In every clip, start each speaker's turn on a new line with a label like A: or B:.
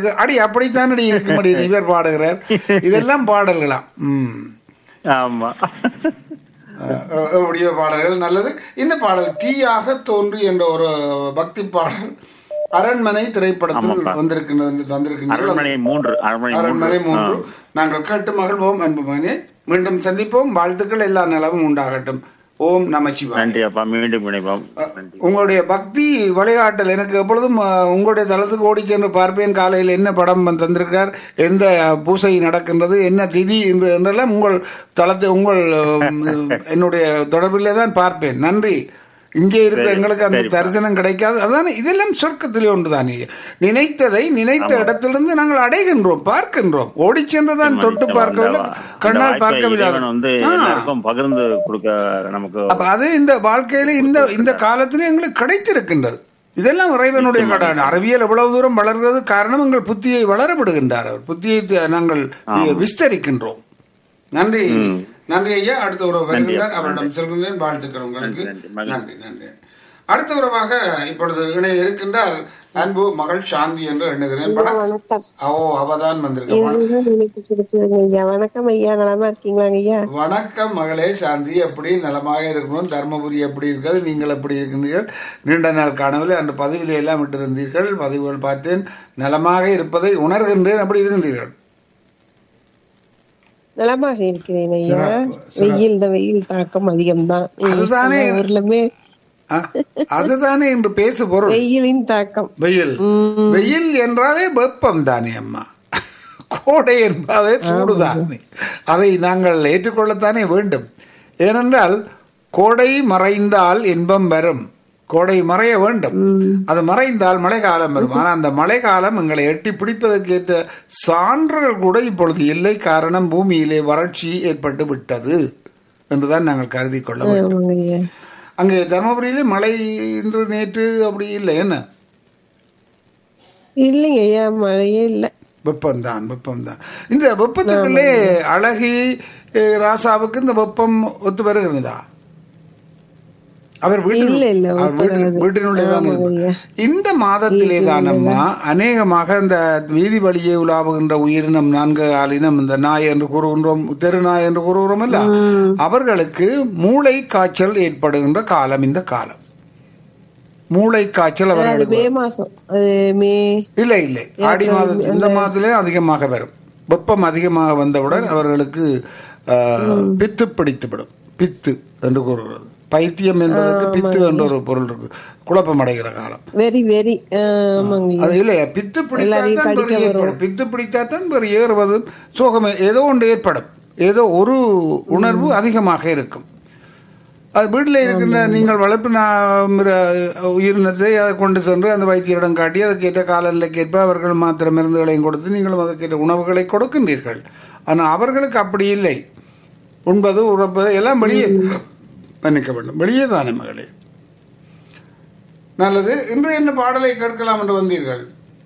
A: இருக்கு அடி அப்படித்தான் அடி இருக்க முடியும் இவர் பாடுகிறார் இதெல்லாம் பாடல்களாம் ம்
B: ஆமா
A: அஹ் எப்படியோ பாடல்கள் நல்லது இந்த பாடல் டீயாக தோன்றி என்ற ஒரு பக்தி பாடல் அரண்மனை திரைப்படத்தில்
B: ஆமாப்பா.
A: வந்திருக்கின்றது என்று தந்திருக்கின்றீர்கள்
B: அரண்மனை மூன்று அரண்மனை
A: அரண்மனை
B: மூன்று
A: மூன்று நாங்கள் கேட்டு மகிழ்வோம் அன்பு மகனே மீண்டும் சந்திப்போம் வாழ்த்துக்கள் எல்லா நிலவும் உண்டாகட்டும் ஓம் நமசிவாய்
B: நன்றி அப்பா மீண்டும் இணைப்போம் நன்றி
A: உங்களுடைய பக்தி வழிகாட்டல் எனக்கு எப்பொழுதும் அஹ், உங்களுடைய தளத்துக்கு ஓடி சென்று பார்ப்பேன் காலையில் என்ன படம் வந்து தந்திருக்கார் எந்த பூசை நடக்கின்றது என்ன திதி என்று என்றெல்லாம் உங்கள் தளத்தை உங்கள் அஹ், என்னுடைய தொடர்பிலே தான் பார்ப்பேன் நன்றி இங்கே இருக்கிற எங்களுக்கு அந்த
B: சரிப்பா.
A: தரிசனம் கிடைக்காது அதான் இதெல்லாம் சொர்க்கத்திலே ஒன்றுதானே நினைத்ததை நினைத்த இடத்திலிருந்து நாங்கள் அடைகின்றோம் பார்க்கின்றோம் ஓடி சென்றுதான் தொட்டு பார்க்கவில்லை கண்ணால் பார்க்கவில்லை
B: இறைவன் வந்து
A: ஆ.
B: எல்லாருக்கும் பகிர்ந்து கொடுக்க நமக்கு
A: அப்ப அது இந்த வாழ்க்கையில இந்த இந்த காலத்துல எங்களுக்கு கிடைத்திருக்கின்றது இதெல்லாம் இறைவனுடைய கடன் அறிவியல் எவ்வளவு தூரம் வளர்கிறது காரணம் எங்கள் புத்தியை வளர விடுகின்றார் அவர் புத்தியை த- நாங்கள் விஸ்தரிக்கின்றோம் நன்றி நன்றி ஐயா அடுத்த உறவு வருகின்றார் அவரிடம் செல்கின்றேன் வாழ்த்துக்கள் உங்களுக்கு
B: நன்றி, மகிழ்ச்சி.
A: நன்றி நன்றி அடுத்த உறவாக இப்பொழுது இணைய இருக்கின்றார் அன்பு மகள் சாந்தி என்று எண்ணுகிறேன் வணக்கம்.
C: வணக்கம்
A: ஓ அவதான் வந்திருக்க
C: இதுதான் எனக்கு பிடிச்சதுங்க ஐயா வணக்கம் ஐயா நலமா இருக்கீங்களாங்க ஐயா
A: வணக்கம் மகளே சாந்தி எப்படி நலமாக இருக்கணும் தர்மபுரி எப்படி இருக்கிறது நீங்கள் எப்படி இருக்கின்றீர்கள் நீண்ட நாள் காணவில்லை அன்று பதவியில எல்லாம் விட்டிருந்தீர்கள் பதிவுகள் பார்த்தேன் நலமாக இருப்பதை உணர்கின்றேன் அப்படி இருக்கின்றீர்கள்
C: நலமாக இருக்கிறேன் ஐயா
A: சிறப்பு, சிறப்பு.
C: வெயில் இந்த வெயில் தாக்கம் அதிகம்தான்
A: அதுதானே.
C: எல்லா ஊர்லயுமே
A: ஆ, அதுதானே இன்று பேசு பொருள்
C: வெயிலின் தாக்கம்
A: வெயில் வெயில் என்றாலே வெப்பம் தானே அம்மா கோடை என்பதே சூடுதானே அதை நாங்கள் ஏற்றுக்கொள்ளத்தானே வேண்டும் ஏனென்றால் கோடை மறைந்தால் இன்பம் வரும் கோடை மறைய வேண்டும் அது மறைந்தால் மழைக்காலம் வரும் ஆனால் அந்த மழைக்காலம் எங்களை எட்டி பிடிப்பதற்கு ஏற்ற சான்றுகள் கூட இப்பொழுது இல்லை காரணம் பூமியிலே வறட்சி ஏற்பட்டு விட்டது என்றுதான் நாங்கள் கருதி கொள்ள வேண்டும்
C: ஆமாங்க ஐயா
A: அங்கே தருமபுரியிலே மழை இன்று நேற்று அப்படி இல்லை என்ன
C: இல்லைங்க ஐயா மழையே இல்ல
A: வெப்பம்தான் வெப்பம்தான் இந்த வெப்பத்துக்குள்ளே அழகி அஹ், ராசாவுக்கு இந்த வெப்பம் ஒத்து வருகிறதா அவர் வீட்டில்
C: இல்ல, இல்ல,
A: அவர்
C: ஒத்து
A: வீட்டில்
C: வராது.
A: வீட்டினுள்ளே தான்
C: ஆமாங்க
A: இருப்பார்.
C: ஐயா.
A: இந்த மாதத்திலே தான் அம்மா அநேகமாக இந்த வீதி வழியே உலாவுகின்ற உயிரினம் நான்கு ஆளினம் இந்த நாய் என்று கூறுகின்றோம் தெரு நாய் என்று கூறுகிறோம் அல்ல அவர்களுக்கு மூளை காய்ச்சல் ஏற்படுகின்ற காலம் இந்த காலம் மூளை காய்ச்சல்
C: அது
A: அவர்களுக்கு
C: மே மாசம் அது மே
A: இல்லை இல்லை ஆடி மாதம் இந்த மாதத்திலே அதிகமாக வரும் வெப்பம் அதிகமாக வந்தவுடன் அவர்களுக்கு ஆ, பித்து பிடித்துவிடும் பித்து என்று கூறுகிறது பைத்தியம் என்பதற்கு பித்து என்ற ஒரு பொருள் இருக்கு குழப்பம் அடைகிற காலம்
C: வெரி வெரி ஆமாங்க ஐயா.
A: அது இல்லை பித்து
C: எல்லாரையும்
A: பிடித்தாத்தான்
C: கடிக்க
A: பெரிய ஏற்படும் பித்து பிடித்தாத்தான் பெரிய ஏறுவது சோகம் ஏதோ ஒன்று ஏற்படும் ஏதோ ஒரு உணர்வு அதிகமாக இருக்கும் அது வீட்டில் இருக்கின்ற நீங்கள் வளர்ப்பு உயிரினத்தை அதை கொண்டு சென்று அந்த வைத்தியரிடம் காட்டி அதுக்கேற்ற காலநிலைக்கு ஏற்ப அவர்கள் மாத்திரை மருந்துகளையும் கொடுத்து நீங்களும் அதுக்கேற்ற உணவுகளை கொடுக்கின்றீர்கள் ஆனால் அவர்களுக்கு அப்படி இல்லை உண்பது உறப்பது எல்லாம் வெளியே மன்னிக்க வேண்டும் வெளியே தானே மகளே நல்லது இன்று என்ன பாடலை கேட்கலாம் என்று வந்தீர்கள்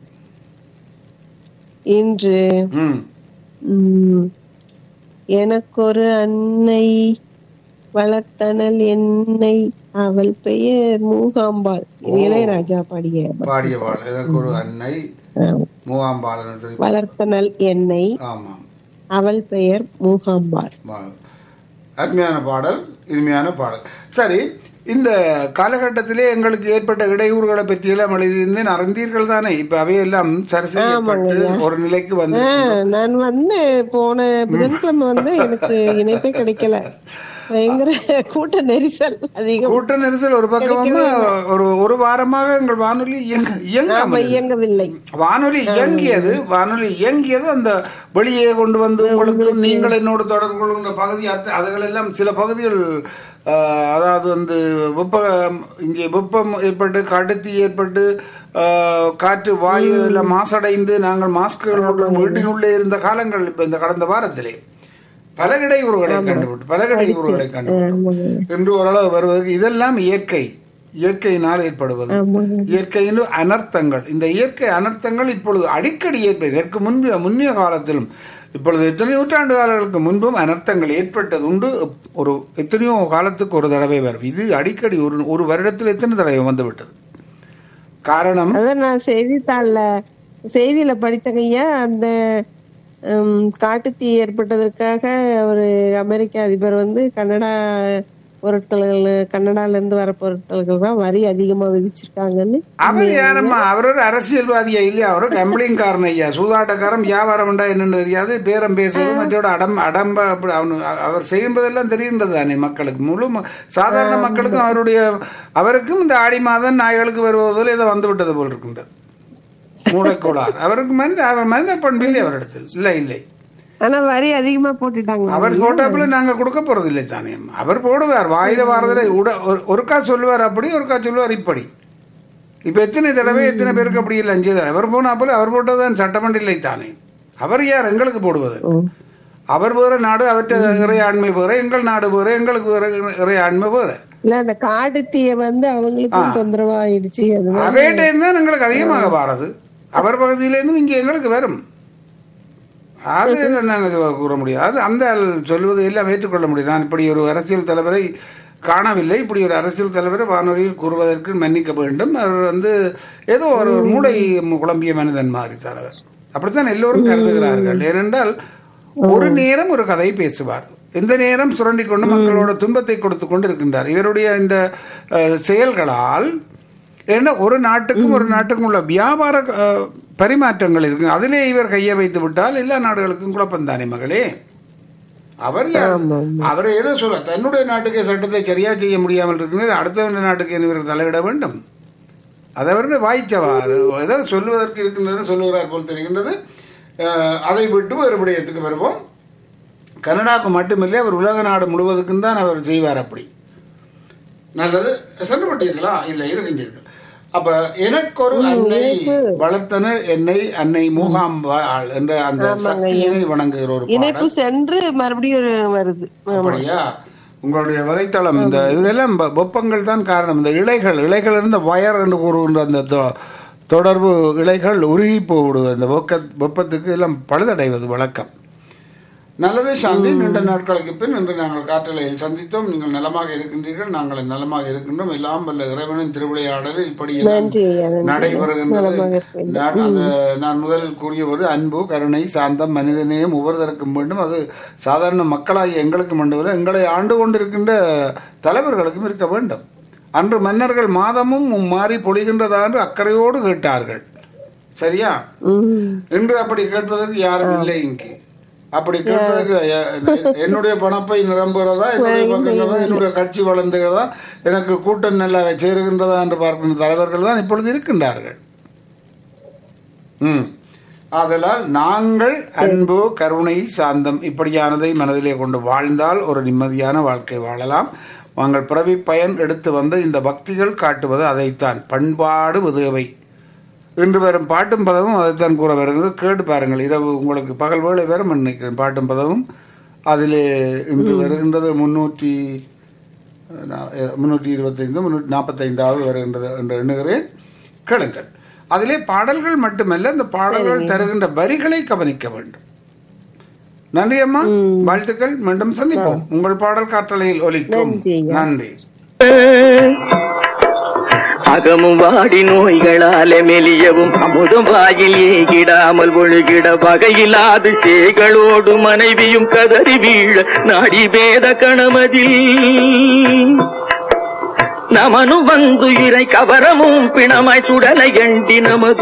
C: இன்று
A: ம்
C: உம், எனக்கொரு அன்னை வளர்த்தனல் என்னை அவள் பெயர் மூகாம்பாள் இது இளையராஜா பாடிய
A: பாடிய பாடல் எனக்கு ஒரு அன்னை
C: ஆம்.
A: மூவாம்பாளன் சொல்லி
C: வளர்த்தனல் என்னை
A: ஆமாம்
C: அவள் பெயர் மூகாம்பாள்
A: பாடல். அருமையான பாடல் இனிமையான பாடல் சரி இந்த காலகட்டத்திலே எங்களுக்கு ஏற்பட்ட இடையூறுகளை பற்றியெல்லாம் எழுதியிருந்தேன் அறிந்தீர்கள் தானே இப்ப அவையெல்லாம் சரி செய்யப்பட்டு ஒரு நிலைக்கு வந்து
C: ஆ, நான் வந்து போன புதன்கிழமை வந்து எனக்கு இணைப்பே கிடைக்கல பயங்கர கூட்ட நெரிசல் அதிகம்
A: கூட்ட நெரிசல் ஒரு பக்கமா ஒரு ஒரு வாரமாக எங்கள் வானொலி இயங்க
C: ஆமா
A: இயங்காமல்
C: இயங்கவில்லை
A: வானொலி இயங்கியது வானொலி இயங்கியது அந்த வெளியே கொண்டு வந்து உங்களுக்கு நீங்கள் என்னோடு தொடர்பு கொள்கின்ற பகுதி அத்த- அதுகளெல்லாம் சில பகுதிகள் ஆஹ், அதாவது வந்து வெப்ப இங்கே வெப்பம் ஏற்பட்டு கடுத்தி ஏற்பட்டு ஆஹ், காற்று வாயு எல்லாம் மாசடைந்து நாங்கள் மாஸ்குகளுடன் வீட்டினுள்ளே இருந்த காலங்கள் இப்ப இந்த கடந்த வாரத்திலே பல இடையூறுகளை கண்டுபிட்டு பல இடையூறுகளை கண்டுபிட்டு என்று ஓரளவு வருவதற்கு இதெல்லாம் இயற்கை இயற்கையினால் ஏற்படுவது
C: ஆமாங்க
A: இயற்கையின் அனர்த்தங்கள் இந்த இயற்கை அனர்த்தங்கள் இப்பொழுது அடிக்கடி ஏற்ப இதற்கு முன்பு முன்னிய காலத்திலும் இப்பொழுது எத்தனை நூற்றாண்டு காலங்களுக்கு முன்பும் அனர்த்தங்கள் ஏற்பட்டது உண்டு ஒரு எத்தனையோ காலத்துக்கு ஒரு தடவை வரும் இது அடிக்கடி ஒரு ஒரு வருடத்தில் எத்தனை தடவை வந்துவிட்டது காரணம்
C: அதான் நான் செய்தித்தாள்ல செய்தியில படித்தகையா அந்த ஹம், காட்டுத்தீ ஏற்பட்டதற்காக ஒரு அமெரிக்க அதிபர் வந்து கனடா பொருட்கள் கனடால இருந்து வர பொருட்களுக்கு தான் வரி அதிகமா விதிச்சிருக்காங்கன்னு
A: அவர் யாரம்மா அவர் ஒரு அரசியல்வாதியா இல்லையா அவர் கம்பளிங் காரன் ஐயா சூதாட்டக்காரன் வியாபாரம் உண்டா என்னன்னு தெரியாது பேரம் பேசுவது மற்றோட அடம் அடம்ப அப்படி அவனு அவர் செய்கின்றதெல்லாம் தெரிகின்றது தானே மக்களுக்கு முழு ம- சாதாரண மக்களுக்கும் அவருடைய அவருக்கும் இந்த ஆடி மாதம் நாய்களுக்கு வருவதில் ஏதோ வந்து விட்டது போல் இருக்கின்றது மூளைக்கோளார் அவருக்கு மனித அவர் மனித பண்பு இல்லை அவரிடத்தில் இல்லை இல்லை
C: ஆனா வரி அதிகமா போட்டுட்டாங்க
A: அவர் போட்டாப்புல நாங்க கொடுக்க போறது இல்லை தானே அவர் போடுவார் வாயில வாரதுல உட ஒரு- ஒருக்கா சொல்லுவார் அப்படி ஒருக்கா சொல்லுவார் இப்படி இப்ப எத்தனை தடவை எத்தனை பேருக்கு அப்படி இல்லை அஞ்சு தடவை அவர் போனாப்புல அவர் போட்டதுதான் சட்டமன்ற இல்லை தானே அவர் யார் எங்களுக்கு போடுவது அவர் வேற நாடு அவற்றை இறையாண்மை வேற எங்கள் நாடு வேற எங்களுக்கு வேற இறையாண்மை வேற
C: இல்ல அந்த காட்டுத்தீய வந்து அவங்களுக்கும் தொந்தரவா ஆயிடுச்சு அது
A: அவையிட்டேருந்து தான் எங்களுக்கு அதிகமாக வாரது அவர் பகுதியிலேருந்து இங்கே எங்களுக்கு வரும் அது என்ன நாங்கள் கூற முடியாது அது அந்த ஆள் சொல்வது எல்லாம் ஏற்றுக்கொள்ள முடியும் நான் இப்படி ஒரு அரசியல் தலைவரை காணவில்லை இப்படி ஒரு அரசியல் தலைவரை வானொலியில் கூறுவதற்கு மன்னிக்க வேண்டும் அவர் வந்து ஏதோ ஒரு மூளை குழம்பிய மனிதன் மாதிரி தலைவர் அப்படித்தான் எல்லோரும் கருதுகிறார்கள் ஏனென்றால் ஒரு நேரம் ஒரு கதை பேசுவார் எந்த நேரம் சுரண்டி கொண்டு மக்களோட துன்பத்தை கொடுத்து கொண்டு இருக்கின்றார் இவருடைய இந்த அஹ், செயல்களால் ஏன்னா ஒரு நாட்டுக்கும் ஒரு நாட்டுக்கும் உள்ள வியாபார அஹ், பரிமாற்றங்கள் இருக்கு அதிலே இவர் கையை வைத்து விட்டால் எல்லா நாடுகளுக்கும் குழப்பம் தானே மகளே அவர் யார் அவர் ஏதோ சொல்ல தன்னுடைய நாட்டுக்கு சட்டத்தை சரியா செய்ய முடியாமல் இருக்கிறார் அடுத்தவனுடைய நாட்டுக்கு என்ன இவர் தலையிட வேண்டும் அது அவருடைய வாய்ச்சவா அது ஏதோ சொல்லுவதற்கு இருக்கின்றன சொல்லுகிறார் போல் தெரிகின்றது அஹ், அதை விட்டு ஒரு விடயத்துக்கு வருவோம் கனடாவுக்கு மட்டுமில்லை அவர் உலக நாடு முழுவதுக்கும் தான் அவர் செய்வார் அப்படி நல்லது சென்றுபட்டீர்களா இல்லை இருக்கின்றீர்கள் அப்ப எனக்கு ஒரு அன்னை வளர்த்தனர் என்னை அன்னை மூகாம்பாள் என்ற அந்த சக்தியினை வணங்குகிற ஒரு
C: இணைப்பு சென்று மறுபடியும் ஒரு வருது
A: அப்படியா உங்களுடைய வலைத்தளம் இந்த இதெல்லாம் வெ- வெப்பங்கள் தான் காரணம் இந்த இலைகள் இலைகள் இருந்த வயர் என்று கூறுகின்ற அந்த தொ- தொடர்பு இலைகள் உருகி போவிடுவது அந்த வெக்க வெப்பத்துக்கு எல்லாம் பழுதடைவது வழக்கம் நல்லது சாந்தி நீண்ட நாட்களுக்கு பின் இன்று நாங்கள் காற்றலையில் சந்தித்தோம் நீங்கள் நலமாக இருக்கின்றீர்கள் நாங்கள் நலமாக இருக்கின்றோம் எல்லாம் வல்ல இறைவனின் திருவிளையாடலில் இப்படி எல்லாம்
C: நன்றி ஐயா நன்றி
A: நடைபெறுகின்றது
C: நலமாக இருப்பேன்.
A: நான் அந்த நான் முதலில் கூறியவது அன்பு கருணை சாந்தம் மனிதநேயம் ஒவ்வொருத்தருக்கும் வேண்டும் அது சாதாரண மக்களாகிய எங்களுக்கு மட்டுமில்லை எங்களை ஆண்டு கொண்டிருக்கின்ற தலைவர்களுக்கும் இருக்க வேண்டும் அன்று மன்னர்கள் மாதமும் மாறி பொழிகின்றதா என்று அக்கறையோடு கேட்டார்கள் சரியா
C: உம்
A: இன்று அப்படி கேட்பதற்கு யாரும் இல்லை இங்கே அப்படி கேட்பதற்கு எ- என்னுடைய பணப்பை நிரம்புகிறதா என்னுடைய பக்கம் என்னுடைய கட்சி வளர்ந்துகிறதா எனக்கு கூட்டம் நல்லா சேருகின்றதா என்று பார்க்கின்ற தலைவர்கள் தான் இப்பொழுது இருக்கின்றார்கள் ம் ஆதலால் நாங்கள் அன்பு கருணை சாந்தம் இப்படியானதை மனதிலே கொண்டு வாழ்ந்தால் ஒரு நிம்மதியான வாழ்க்கை வாழலாம் நாங்கள் பிறவி பயன் எடுத்து வந்த இந்த பக்திகள் காட்டுவது அதைத்தான் பண்பாடு உதவை இன்று வரும் பாட்டும் பதவும் அதைத்தான் கூற வருகிறது கேட்டு பாருங்கள் இரவு உங்களுக்கு பகல் வேளை வரும் நினைக்கிறேன் பாட்டும் பதவும் அதிலே இன்று வருகின்றது முன்னூற்றி முன்னூற்றி இருபத்தைந்து முன்னூற்றி நாற்பத்தைந்தாவது வருகின்றது என்று எண்ணுகிறேன் கேளுங்கள் அதிலே பாடல்கள் மட்டுமல்ல இந்த பாடல்கள் தருகின்ற வரிகளை கவனிக்க வேண்டும் நன்றி அம்மா வாழ்த்துக்கள் மீண்டும் சந்திப்போம் உங்கள் பாடல் காற்றலையில் ஒலிக்கும்
C: நன்றி ஐயா.
A: நன்றி
D: அகமும் வாடி நோய்களாலே மெலியவும் அமுதம் வாயில் ஏகிடாமல் ஒழுகிட வகையில்லாது சேகளோடு மனைவியும் கதறி வீழ நாடி பேத கணமதில் நமனு வந்து இறை கவரமும் பிணமாய் சுடலை எண்டி நமது